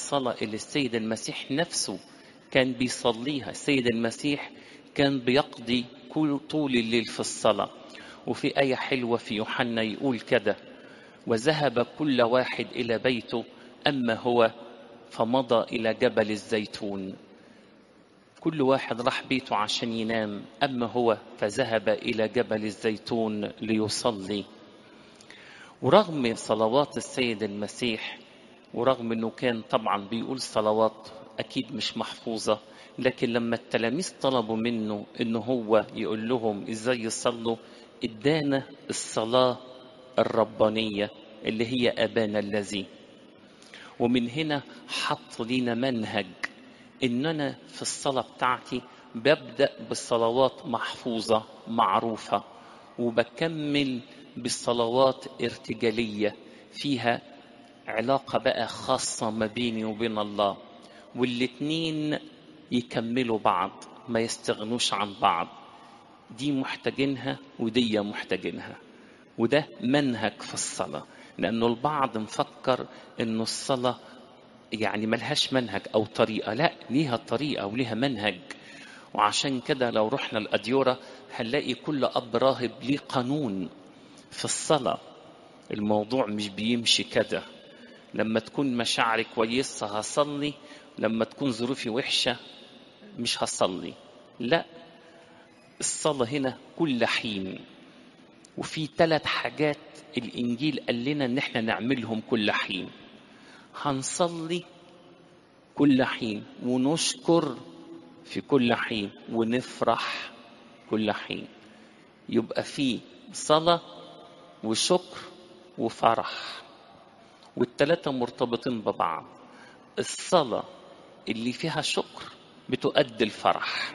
الصلاة اللي السيد المسيح نفسه كان بيصليها السيد المسيح كان بيقضي كل طول الليل في الصلاة وفي آية حلوة في يوحنا يقول كده وذهب كل واحد إلى بيته أما هو فمضى إلى جبل الزيتون كل واحد راح بيته عشان ينام أما هو فذهب إلى جبل الزيتون ليصلي ورغم صلوات السيد المسيح ورغم أنه كان طبعا بيقول صلوات أكيد مش محفوظة لكن لما التلاميذ طلبوا منه أنه هو يقول لهم إزاي يصلوا إدانا الصلاة الربانية اللي هي أبانا الذي ومن هنا حط لينا منهج ان انا في الصلاه بتاعتي ببدا بالصلوات محفوظه معروفه وبكمل بالصلوات ارتجاليه فيها علاقه بقى خاصه ما بيني وبين الله والاتنين يكملوا بعض ما يستغنوش عن بعض دي محتاجينها ودي محتاجينها وده منهج في الصلاه لانه البعض مفكر انه الصلاه يعني ملهاش منهج او طريقه لا ليها طريقه وليها منهج وعشان كده لو رحنا الاديوره هنلاقي كل اب راهب ليه قانون في الصلاه الموضوع مش بيمشي كده لما تكون مشاعري كويسه هصلي لما تكون ظروفي وحشه مش هصلي لا الصلاه هنا كل حين وفي ثلاث حاجات الانجيل قال لنا ان احنا نعملهم كل حين هنصلي كل حين ونشكر في كل حين ونفرح كل حين يبقى في صلاة وشكر وفرح والتلاتة مرتبطين ببعض الصلاة اللي فيها شكر بتؤدي الفرح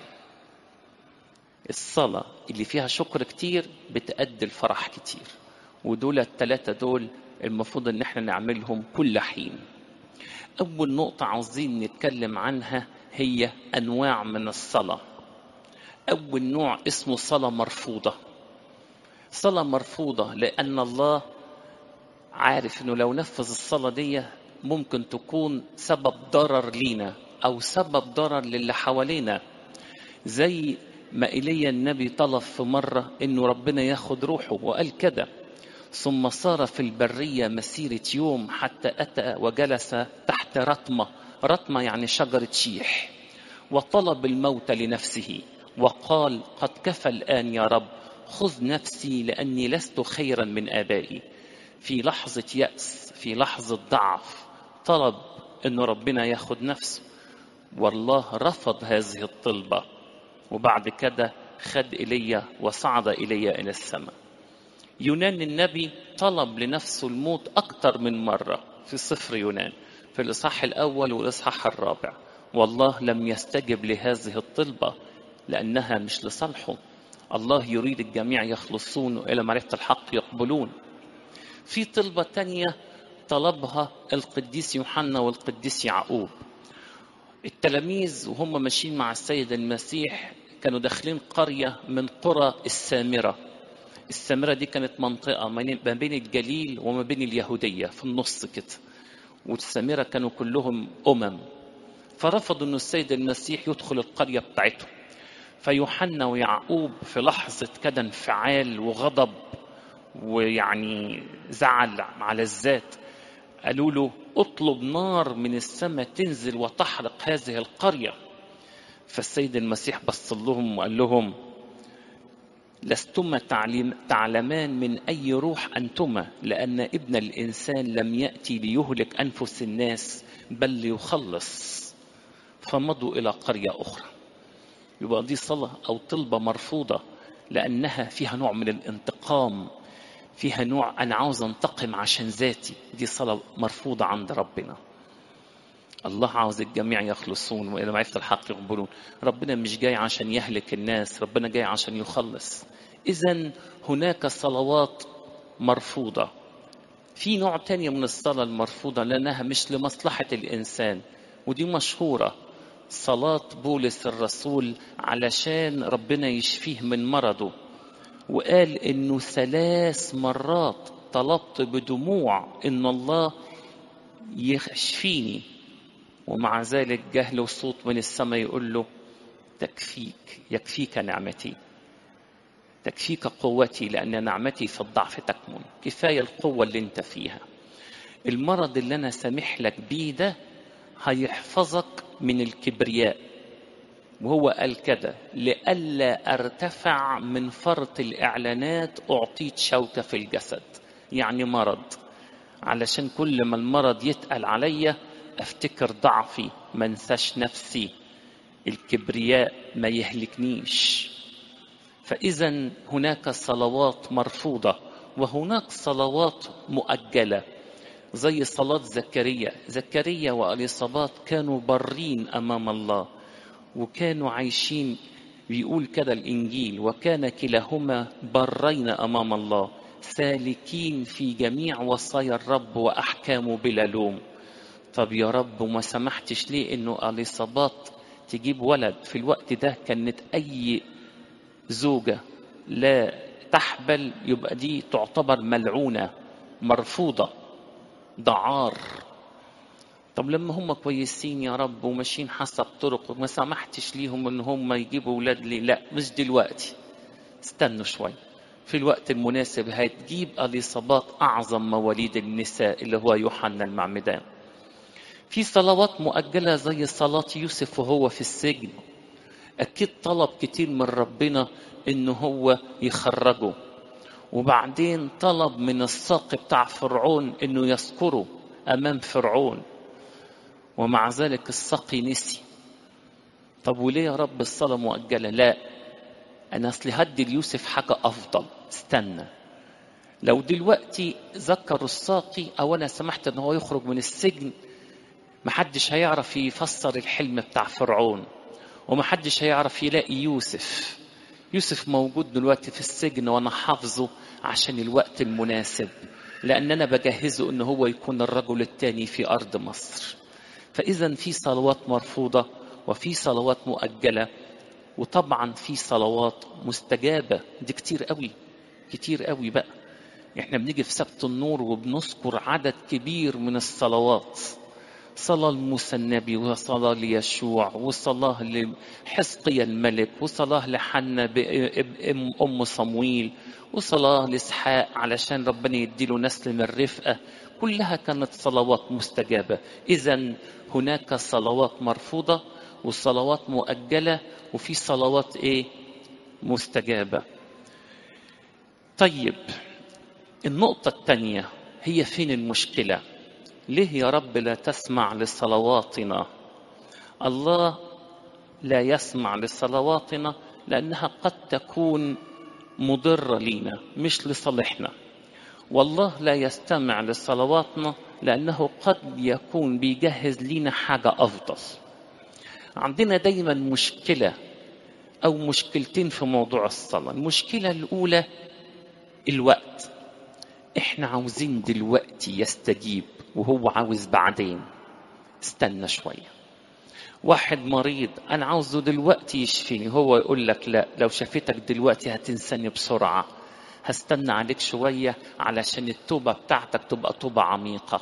الصلاة اللي فيها شكر كتير بتأدي الفرح كتير ودول التلاتة دول المفروض ان احنا نعملهم كل حين اول نقطة عاوزين نتكلم عنها هي انواع من الصلاة اول نوع اسمه صلاة مرفوضة صلاة مرفوضة لان الله عارف انه لو نفذ الصلاة دي ممكن تكون سبب ضرر لينا او سبب ضرر للي حوالينا زي ما ايليا النبي طلب في مرة انه ربنا ياخد روحه وقال كده ثم صار في البرية مسيرة يوم حتى أتى وجلس تحت رتمة رتمة يعني شجرة شيح وطلب الموت لنفسه وقال قد كفى الآن يا رب خذ نفسي لأني لست خيرا من آبائي في لحظة يأس في لحظة ضعف طلب أن ربنا ياخد نفسه والله رفض هذه الطلبة وبعد كده خد إلي وصعد إلي إلى السماء يونان النبي طلب لنفسه الموت أكثر من مرة في سفر يونان في الإصحاح الأول والإصحاح الرابع والله لم يستجب لهذه الطلبة لأنها مش لصالحه الله يريد الجميع يخلصون إلى معرفة الحق يقبلون في طلبة تانية طلبها القديس يوحنا والقديس يعقوب التلاميذ وهم ماشيين مع السيد المسيح كانوا داخلين قرية من قرى السامرة السامرة دي كانت منطقة ما بين الجليل وما بين اليهودية في النص كده والسامرة كانوا كلهم أمم فرفضوا أن السيد المسيح يدخل القرية بتاعتهم فيوحنا ويعقوب في لحظة كده انفعال وغضب ويعني زعل على الذات قالوا له اطلب نار من السماء تنزل وتحرق هذه القرية فالسيد المسيح بص لهم وقال لهم لستما تعلمان من أي روح أنتما لأن ابن الإنسان لم يأتي ليهلك أنفس الناس بل ليخلص فمضوا إلى قرية أخرى يبقى دي صلاة أو طلبة مرفوضة لأنها فيها نوع من الانتقام فيها نوع أنا عاوز أنتقم عشان ذاتي دي صلاة مرفوضة عند ربنا الله عاوز الجميع يخلصون والى معرفه الحق يقبلون ربنا مش جاي عشان يهلك الناس ربنا جاي عشان يخلص اذا هناك صلوات مرفوضه في نوع تاني من الصلاه المرفوضه لانها مش لمصلحه الانسان ودي مشهوره صلاه بولس الرسول علشان ربنا يشفيه من مرضه وقال انه ثلاث مرات طلبت بدموع ان الله يشفيني ومع ذلك جه له صوت من السماء يقول له تكفيك يكفيك نعمتي تكفيك قوتي لأن نعمتي في الضعف تكمن كفاية القوة اللي انت فيها المرض اللي أنا سامح لك بيه ده هيحفظك من الكبرياء وهو قال كده لئلا ارتفع من فرط الإعلانات أعطيت شوكة في الجسد يعني مرض علشان كل ما المرض يتقل عليا افتكر ضعفي ما انساش نفسي الكبرياء ما يهلكنيش فاذا هناك صلوات مرفوضه وهناك صلوات مؤجله زي صلاه زكريا زكريا واليصابات كانوا برين امام الله وكانوا عايشين بيقول كده الانجيل وكان كلاهما برين امام الله سالكين في جميع وصايا الرب واحكامه بلا لوم طب يا رب وما سمحتش ليه انه اليصابات تجيب ولد في الوقت ده كانت اي زوجه لا تحبل يبقى دي تعتبر ملعونه مرفوضه دعار طب لما هم كويسين يا رب وماشيين حسب طرق وما سمحتش ليهم ان هم يجيبوا اولاد لي لا مش دلوقتي استنوا شوي في الوقت المناسب هتجيب اليصابات اعظم مواليد النساء اللي هو يوحنا المعمدان في صلوات مؤجله زي صلاه يوسف وهو في السجن اكيد طلب كتير من ربنا ان هو يخرجه وبعدين طلب من الساق بتاع فرعون انه يذكره امام فرعون ومع ذلك الساقي نسي طب وليه يا رب الصلاة مؤجلة لا أنا أصلي هدي ليوسف حاجة أفضل استنى لو دلوقتي ذكر الساقي أو أنا سمحت إن هو يخرج من السجن محدش هيعرف يفسر الحلم بتاع فرعون ومحدش هيعرف يلاقي يوسف يوسف موجود دلوقتي في السجن وأنا حافظه عشان الوقت المناسب لأن أنا بجهزه إن هو يكون الرجل الثاني في أرض مصر فإذا في صلوات مرفوضة وفي صلوات مؤجلة وطبعا في صلوات مستجابة دي كتير قوي كتير قوي بقى احنا بنيجي في سبت النور وبنذكر عدد كبير من الصلوات صلاة لموسى النبي وصلاة ليشوع وصلاة لحزقيا الملك وصلاة لحنا أم صمويل وصلاة لإسحاق علشان ربنا يديله نسل من الرفقة كلها كانت صلوات مستجابة إذا هناك صلوات مرفوضة وصلوات مؤجلة وفي صلوات إيه مستجابة طيب النقطة الثانية هي فين المشكلة ليه يا رب لا تسمع لصلواتنا الله لا يسمع لصلواتنا لأنها قد تكون مضرة لينا مش لصالحنا والله لا يستمع لصلواتنا لأنه قد يكون بيجهز لينا حاجة أفضل عندنا دايما مشكلة أو مشكلتين في موضوع الصلاة المشكلة الأولى الوقت احنا عاوزين دلوقتي يستجيب وهو عاوز بعدين استنى شوية واحد مريض أنا عاوزه دلوقتي يشفيني هو يقول لك لا لو شفيتك دلوقتي هتنساني بسرعة هستنى عليك شوية علشان التوبة بتاعتك تبقى توبة عميقة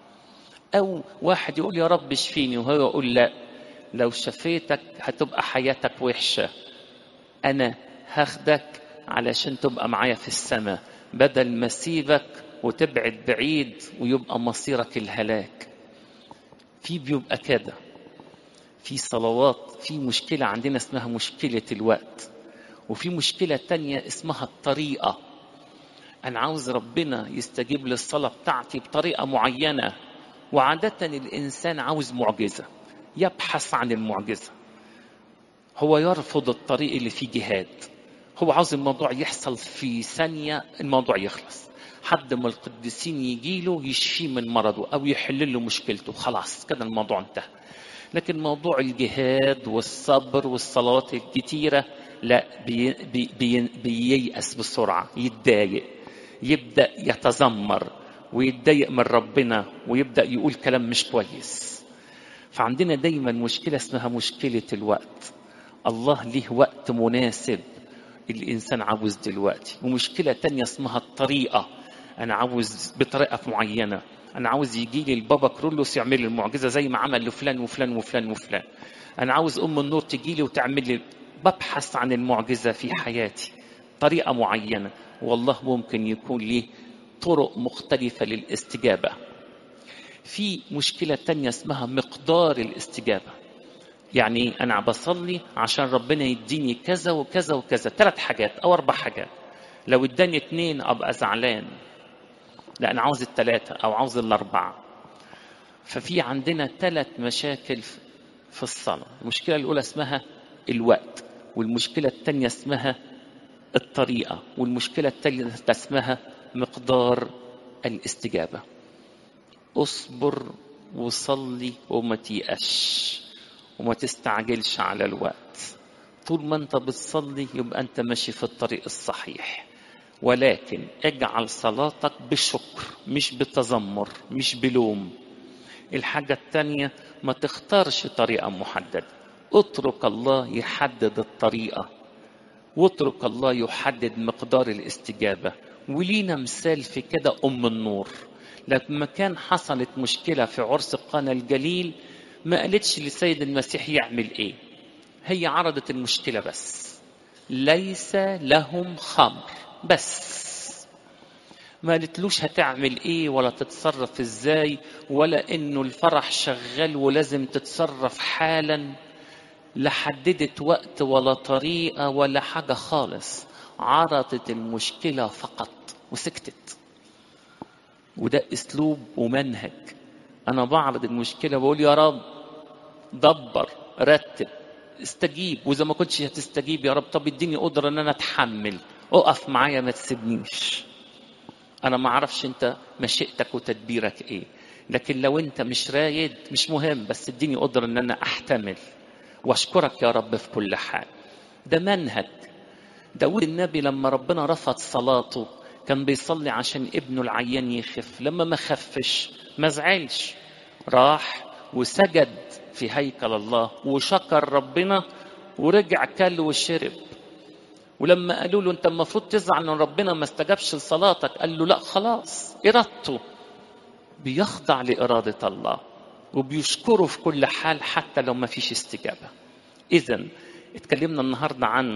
أو واحد يقول يا رب اشفيني وهو يقول لا لو شفيتك هتبقى حياتك وحشة أنا هاخدك علشان تبقى معايا في السماء بدل ما اسيبك وتبعد بعيد ويبقى مصيرك الهلاك في بيبقى كده في صلوات في مشكلة عندنا اسمها مشكلة الوقت وفي مشكلة تانية اسمها الطريقة أنا عاوز ربنا يستجيب للصلاة بتاعتي بطريقة معينة وعادة الإنسان عاوز معجزة يبحث عن المعجزة هو يرفض الطريق اللي فيه جهاد هو عاوز الموضوع يحصل في ثانية الموضوع يخلص حد من القديسين يجي له يشفيه من مرضه أو يحل له مشكلته خلاص كده الموضوع انتهى لكن موضوع الجهاد والصبر والصلوات الكتيرة لا بي بي بي بييأس بسرعة يتضايق يبدأ يتذمر ويتضايق من ربنا ويبدأ يقول كلام مش كويس فعندنا دايما مشكلة اسمها مشكلة الوقت الله ليه وقت مناسب الإنسان عاوز دلوقتي ومشكلة تانية اسمها الطريقة أنا عاوز بطريقة معينة انا عاوز يجي لي البابا كرولوس يعمل لي المعجزه زي ما عمل لفلان وفلان وفلان وفلان انا عاوز ام النور تجي لي وتعمل لي ببحث عن المعجزه في حياتي طريقه معينه والله ممكن يكون ليه طرق مختلفه للاستجابه في مشكله تانية اسمها مقدار الاستجابه يعني انا بصلي عشان ربنا يديني كذا وكذا وكذا ثلاث حاجات او اربع حاجات لو اداني اتنين ابقى زعلان لا انا عاوز الثلاثه او عاوز الاربعه ففي عندنا ثلاث مشاكل في الصلاه المشكله الاولى اسمها الوقت والمشكله الثانيه اسمها الطريقه والمشكله الثالثه اسمها مقدار الاستجابه اصبر وصلي وما تيأش وما تستعجلش على الوقت طول ما انت بتصلي يبقى انت ماشي في الطريق الصحيح ولكن اجعل صلاتك بشكر مش بتذمر مش بلوم الحاجة التانية ما تختارش طريقة محددة اترك الله يحدد الطريقة واترك الله يحدد مقدار الاستجابة ولينا مثال في كده أم النور لما كان حصلت مشكلة في عرس قانا الجليل ما قالتش لسيد المسيح يعمل ايه هي عرضت المشكلة بس ليس لهم خمر بس ما قالتلوش هتعمل ايه ولا تتصرف ازاي ولا انه الفرح شغال ولازم تتصرف حالا لا حددت وقت ولا طريقة ولا حاجة خالص عرضت المشكلة فقط وسكتت وده اسلوب ومنهج انا بعرض المشكله بقول يا رب دبر رتب استجيب واذا ما كنتش هتستجيب يا رب طب اديني قدره ان انا اتحمل اقف معايا ما تسيبنيش انا ما اعرفش انت مشيئتك وتدبيرك ايه لكن لو انت مش رايد مش مهم بس اديني قدره ان انا احتمل واشكرك يا رب في كل حال ده منهج داود النبي لما ربنا رفض صلاته كان بيصلي عشان ابنه العيان يخف لما ما خفش ما زعلش راح وسجد في هيكل الله وشكر ربنا ورجع كل وشرب ولما قالوا له انت المفروض تزعل ان ربنا ما استجابش لصلاتك قال له لا خلاص ارادته بيخضع لاراده الله وبيشكره في كل حال حتى لو ما فيش استجابه اذا اتكلمنا النهارده عن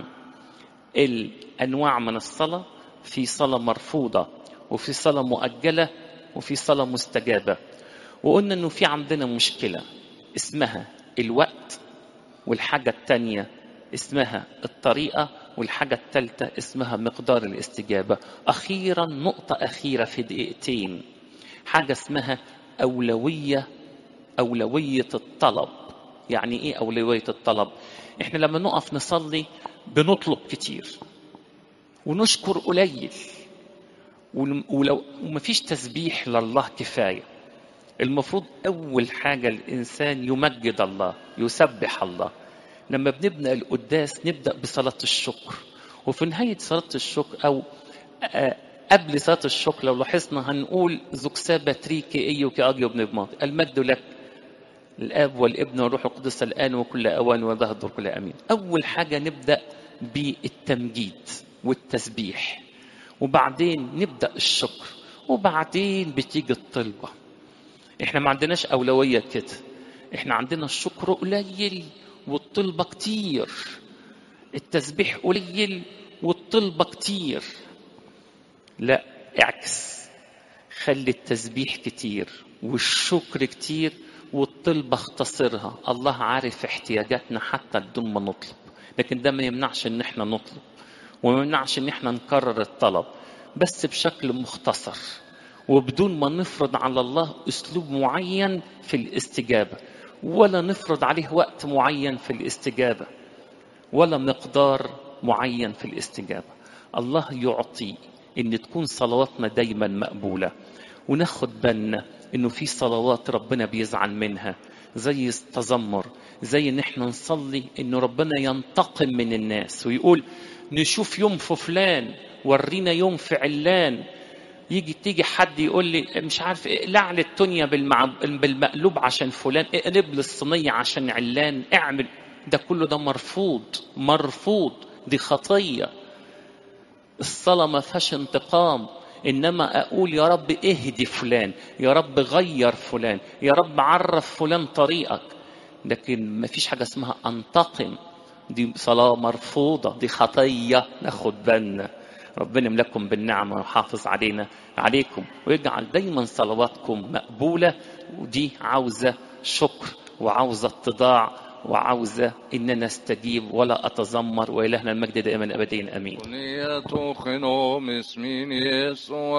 الانواع من الصلاه في صلاه مرفوضه وفي صلاه مؤجله وفي صلاه مستجابه وقلنا انه في عندنا مشكله اسمها الوقت والحاجه الثانيه اسمها الطريقه والحاجه الثالثه اسمها مقدار الاستجابه اخيرا نقطه اخيره في دقيقتين حاجه اسمها اولويه اولويه الطلب يعني ايه اولويه الطلب احنا لما نقف نصلي بنطلب كتير ونشكر قليل ولو ومفيش تسبيح لله كفايه المفروض اول حاجه الانسان يمجد الله يسبح الله لما بنبدا القداس نبدا بصلاه الشكر وفي نهايه صلاه الشكر او قبل صلاه الشكر لو لاحظنا هنقول زكسا باتريكي ايو كاجيو ابن بماط المجد لك الاب والابن والروح القدس الان وكل اوان وظهر كل امين اول حاجه نبدا بالتمجيد والتسبيح وبعدين نبدا الشكر وبعدين بتيجي الطلبه احنا ما عندناش اولويه كده احنا عندنا الشكر قليل والطلبه كتير التسبيح قليل والطلبه كتير لا اعكس خلي التسبيح كتير والشكر كتير والطلبة اختصرها الله عارف احتياجاتنا حتى بدون ما نطلب لكن ده ما يمنعش ان احنا نطلب وما يمنعش ان احنا نكرر الطلب بس بشكل مختصر وبدون ما نفرض على الله اسلوب معين في الاستجابه ولا نفرض عليه وقت معين في الاستجابه ولا مقدار معين في الاستجابه الله يعطي ان تكون صلواتنا دايما مقبوله وناخد بالنا انه في صلوات ربنا بيزعل منها زي التذمر زي ان احنا نصلي انه ربنا ينتقم من الناس ويقول نشوف يوم في فلان ورينا يوم في علان يجي تيجي حد يقول لي مش عارف اقلع لي الدنيا بالمع... بالمقلوب عشان فلان اقلب لي الصينيه عشان علان اعمل ده كله ده مرفوض مرفوض دي خطيه الصلاه ما فيهاش انتقام إنما أقول يا رب اهدي فلان يا رب غير فلان يا رب عرف فلان طريقك لكن ما فيش حاجة اسمها أنتقم دي صلاة مرفوضة دي خطية ناخد بالنا ربنا يملككم بالنعمة ويحافظ علينا عليكم ويجعل دايما صلواتكم مقبولة ودي عاوزة شكر وعاوزة اتضاع وعاوزة إن أنا استجيب ولا أتذمر وإلهنا المجد دائما أبدين أمين Uniet och genom ismin Jesu